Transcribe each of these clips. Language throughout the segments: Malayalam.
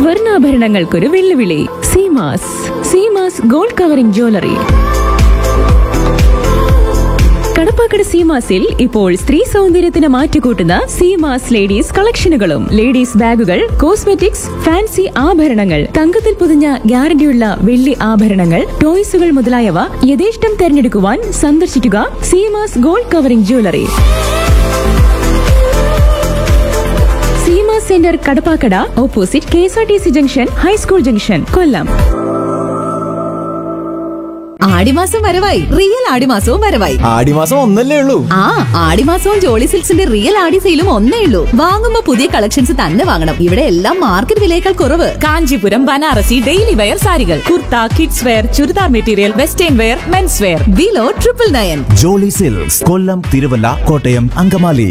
സ്വർണ്ണാഭരണങ്ങൾക്കൊരു വെല്ലുവിളി Seemas Seemas gold covering jewellery Kadappakada സീമാസിൽ ഇപ്പോൾ സ്ത്രീ സൗന്ദര്യത്തിന് മാറ്റുകൂട്ടുന്ന സീമാസ് ലേഡീസ് കളക്ഷനുകളും ലേഡീസ് ബാഗുകൾ കോസ്മെറ്റിക്സ് ഫാൻസി ആഭരണങ്ങൾ തങ്കത്തിൽ പൊതിഞ്ഞ ഗ്യാരണ്ടിയുള്ള വെള്ളി ആഭരണങ്ങൾ ടോയ്സുകൾ മുതലായവ യഥേഷ്ടം തെരഞ്ഞെടുക്കുവാൻ സന്ദർശിക്കുക Seemas gold covering jewellery Seema centre Kadappakada opposite K S R T C junction high school junction Kollam ആടിമാസം വരവായി റിയൽ ആടിമാസവും വരവായി ആടിമാസം ഒന്നല്ലേ ഉള്ളൂ ആ ആടിമാസവും ജോളി സിൽക്സിന്റെ റിയൽ ആടി സെയിലും ഒന്നേ ഉള്ളൂ വാങ്ങുമ്പോ പുതിയ കളക്ഷൻസ് തന്നെ വാങ്ങണം ഇവിടെ എല്ലാം മാർക്കറ്റ് വിലയേക്കാൾ കുറവ് കാഞ്ചീപുരം ബനാറസി ഡെയിലി വെയർ സാരികൾ kurta kids wear churidar material western wear men's wear below triple nine Jolly Silks Kollam Thiruvalla Kottayam Angamaly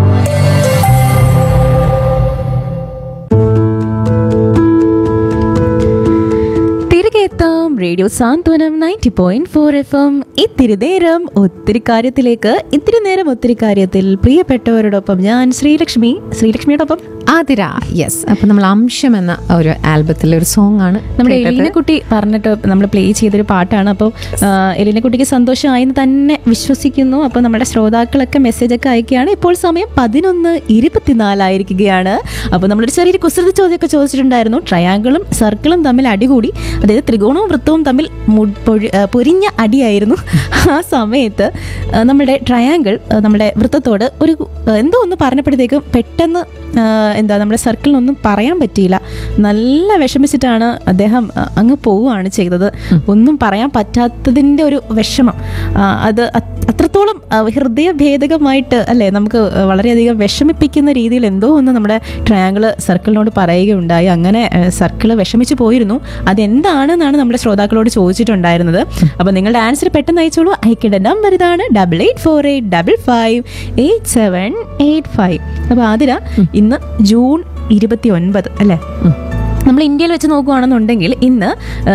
തിരികെ എത്താം radio Santhwanam ninety point four F M ഇത്തിരി നേരം ഒത്തിരി കാര്യത്തിലേക്ക് ഇത്തിരി നേരം ഒത്തിരി കാര്യത്തിൽ പ്രിയപ്പെട്ടവരോടൊപ്പം ഞാൻ ശ്രീലക്ഷ്മി ശ്രീലക്ഷ്മിയോടൊപ്പം ആതിര യെസ് അപ്പൊ നമ്മൾ അംശം എന്ന ഒരു ആൽബത്തിലെ ഒരു സോങ് ആണ് നമ്മുടെ കേട്ടത്. എലീനക്കുട്ടി പറഞ്ഞിട്ട് നമ്മൾ പ്ലേ ചെയ്തൊരു പാട്ടാണ് അപ്പോൾ എലീനക്കുട്ടിക്ക് സന്തോഷമായെന്ന് തന്നെ വിശ്വസിക്കുന്നു അപ്പോൾ നമ്മുടെ ശ്രോതാക്കളൊക്കെ മെസ്സേജ് ഒക്കെ അയക്കുകയാണ് ഇപ്പോൾ സമയം പതിനൊന്ന് ഇരുപത്തിനാലായിരിക്കുകയാണ് അപ്പോൾ നമ്മളൊരു ചെറിയൊരു കുസൃതി ചോദ്യമൊക്കെ ചോദിച്ചിട്ടുണ്ടായിരുന്നു ട്രയാങ്കിളും സർക്കിളും തമ്മിൽ അടികൂടി അതായത് ത്രികോണവും വൃത്തവും തമ്മിൽ മു- പൊഴി- ആ, പൊരിഞ്ഞ അടിയായിരുന്നു ആ സമയത്ത് ആ, നമ്മുടെ ട്രയാങ്കിൾ ആ, നമ്മുടെ വൃത്തത്തോട് ഒരു ആ, എന്തോ ഒന്ന് പറഞ്ഞപ്പോഴത്തേക്കും പെട്ടെന്ന് ആ, എന്താ നമ്മുടെ സർക്കിളിനൊന്നും പറയാൻ പറ്റിയില്ല നല്ല വിഷമിച്ചിട്ടാണ് അദ്ദേഹം ആ, അങ്ങ് പോവുകയാണ് ചെയ്തത് ഒന്നും പറയാൻ പറ്റാത്തതിൻ്റെ ഒരു വിഷമം ആ, അത് അത് അത്രത്തോളം ആ, ഹൃദയഭേദകമായിട്ട് അല്ലേ നമുക്ക് വളരെയധികം വിഷമിപ്പിക്കുന്ന രീതിയിൽ എന്തോ ഒന്ന് നമ്മുടെ ട്രയാങ്കിള് സർക്കിളിനോട് പറയുകയുണ്ടായി അങ്ങനെ സർക്കിള് വിഷമിച്ച് പോയിരുന്നു അതെന്താണെന്നാണ് നമ്മുടെ ശ്രോതാക്കളോട് ചോദിച്ചിട്ടുണ്ടായിരുന്നത് അപ്പോൾ നിങ്ങളുടെ ആൻസർ പെട്ടെന്ന് അയച്ചോളൂ അയക്കേണ്ട നമ്പർ ഇതാണ് double eight four eight double five eight seven eight five അപ്പോൾ ആതിര ഇന്ന് ജൂൺ ഇരുപത്തി ഒൻപത് അല്ലേ നമ്മൾ ഇന്ത്യയിൽ വെച്ച് നോക്കുകയാണെന്നുണ്ടെങ്കിൽ ഇന്ന്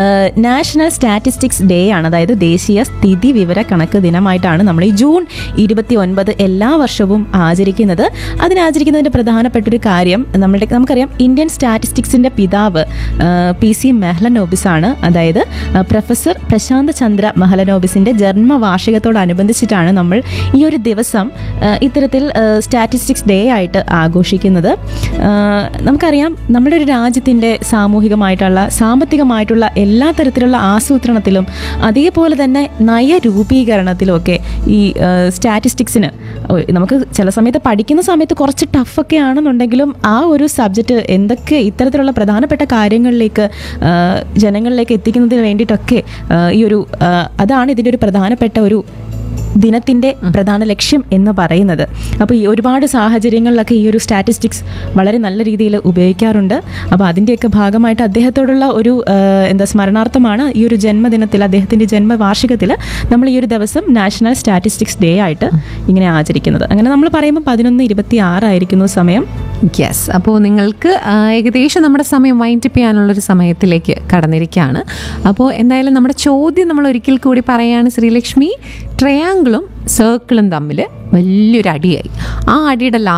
നാഷണൽ സ്റ്റാറ്റിസ്റ്റിക്സ് ഡേ ആണ് അതായത് ദേശീയ സ്ഥിതി വിവര കണക്ക് ദിനമായിട്ടാണ് നമ്മൾ ഈ ജൂൺ ഇരുപത്തി ഒൻപത് എല്ലാ വർഷവും ആചരിക്കുന്നത് അതിനാചരിക്കുന്നതിൻ്റെ പ്രധാനപ്പെട്ട ഒരു കാര്യം നമ്മുടെ നമുക്കറിയാം ഇന്ത്യൻ സ്റ്റാറ്റിസ്റ്റിക്സിൻ്റെ പിതാവ് ആ, പി സി മെഹ്ലനോബിസ് ആണ് അതായത് ആ, പ്രൊഫസർ പ്രശാന്ത് ചന്ദ്ര മെഹ്ലനോബിസിൻ്റെ ജന്മവാർഷികത്തോടനുബന്ധിച്ചിട്ടാണ് നമ്മൾ ഈ ഒരു ദിവസം ആ, ഇത്തരത്തിൽ സ്റ്റാറ്റിസ്റ്റിക്സ് ഡേ ആയിട്ട് ആഘോഷിക്കുന്നത് ആ, നമുക്കറിയാം നമ്മുടെ ഒരു രാജ്യത്തിൻ്റെ സാമൂഹികമായിട്ടുള്ള സാമ്പത്തികമായിട്ടുള്ള എല്ലാ തരത്തിലുള്ള ആസൂത്രണത്തിലും അതേപോലെ തന്നെ നയരൂപീകരണത്തിലും ഒക്കെ ഈ സ്റ്റാറ്റിസ്റ്റിക്സിന് നമുക്ക് ചില സമയത്ത് പഠിക്കുന്ന സമയത്ത് കുറച്ച് ടഫൊക്കെ ആണെന്നുണ്ടെങ്കിലും ആ ഒരു സബ്ജക്റ്റ് എന്തൊക്കെ ഇത്തരത്തിലുള്ള പ്രധാനപ്പെട്ട കാര്യങ്ങളിലേക്ക് ആ, ജനങ്ങളിലേക്ക് എത്തിക്കുന്നതിന് വേണ്ടിയിട്ടൊക്കെ ആ, ഈ ഒരു ആ, അതാണ് ഇതിൻ്റെ ഒരു പ്രധാനപ്പെട്ട ഒരു ദിനത്തിൻ്റെ പ്രധാന ലക്ഷ്യം എന്ന് പറയുന്നത് അപ്പോൾ ഈ ഒരുപാട് സാഹചര്യങ്ങളിലൊക്കെ ഈ ഒരു സ്റ്റാറ്റിസ്റ്റിക്സ് വളരെ നല്ല രീതിയിൽ ഉപയോഗിക്കാറുണ്ട് അപ്പോൾ അതിൻ്റെയൊക്കെ ഭാഗമായിട്ട് അദ്ദേഹത്തോടുള്ള ഒരു ആ, എന്താ സ്മരണാർത്ഥമാണ് ഈ ഒരു ജന്മദിനത്തിൽ അദ്ദേഹത്തിൻ്റെ ജന്മവാർഷികത്തിൽ നമ്മൾ ഈ ഒരു ദിവസം നാഷണൽ സ്റ്റാറ്റിസ്റ്റിക്സ് ഡേ ആയിട്ട് ഇങ്ങനെ ആചരിക്കുന്നത് അങ്ങനെ നമ്മൾ പറയുമ്പോൾ പതിനൊന്ന് ഇരുപത്തി ആറായിരിക്കുന്നു സമയം യെസ് അപ്പോൾ നിങ്ങൾക്ക് ആ, ഏകദേശം നമ്മുടെ സമയം വൈൻഡപ്പ് ചെയ്യാനുള്ളൊരു സമയത്തിലേക്ക് കടന്നിരിക്കുകയാണ് അപ്പോൾ എന്തായാലും നമ്മുടെ ചോദ്യം നമ്മൾ ഒരിക്കൽ കൂടി പറയുകയാണ് ശ്രീലക്ഷ്മി ട്രയാങ്കിളും സർക്കിളും തമ്മിൽ വലിയൊരു അടിയായി ആ അടിയുടെ